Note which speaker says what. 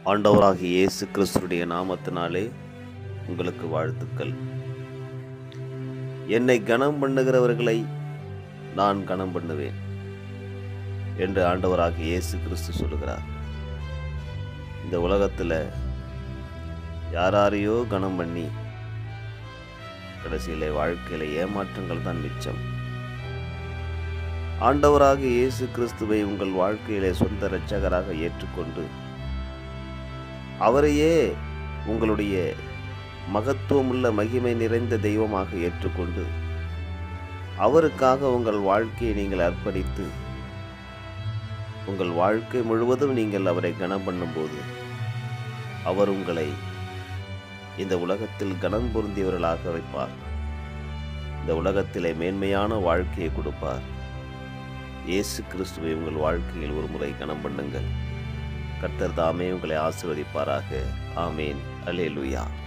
Speaker 1: ஆண்டவராகிய இயேசு கிறிஸ்துடைய நாமத்தினாலே உங்களுக்கு வாழ்த்துக்கள் என்னை கனம் பண்ணுகிறவர்களை நான் கனம் பண்ணுவேன் என்று ஆண்டவராகிய இயேசு கிறிஸ்து சொல்லுகிறார் இந்த உலகத்தில் யாராரையோ கனம் பண்ணி கடைசியிலே வாழ்க்கையில ஏமாற்றங்கள் தான் மிச்சம் ஆண்டவராகிய இயேசு கிறிஸ்துவை உங்கள் வாழ்க்கையிலே சொந்த இரட்சகராக ஏற்றுக்கொண்டு அவரையே உங்களுடைய மகத்துவமுள்ள மகிமை நிறைந்த தெய்வமாக ஏற்றுக்கொண்டு அவருக்காக உங்கள் வாழ்க்கையை நீங்கள் அர்ப்பணித்து உங்கள் வாழ்க்கை முழுவதும் நீங்கள் அவரை கனம் பண்ணும்போது அவர் உங்களை இந்த உலகத்தில் கனம் பொருந்தியவர்களாக வைப்பார் இந்த உலகத்திலே மேன்மையான வாழ்க்கையை கொடுப்பார் இயேசு கிறிஸ்துவை உங்கள் வாழ்க்கையில் ஒரு முறை கனம் பண்ணுங்கள் கர்த்தர் தாமே உங்களை ஆசீர்வதிப்பாராக ஆமேன் அல்லேலூயா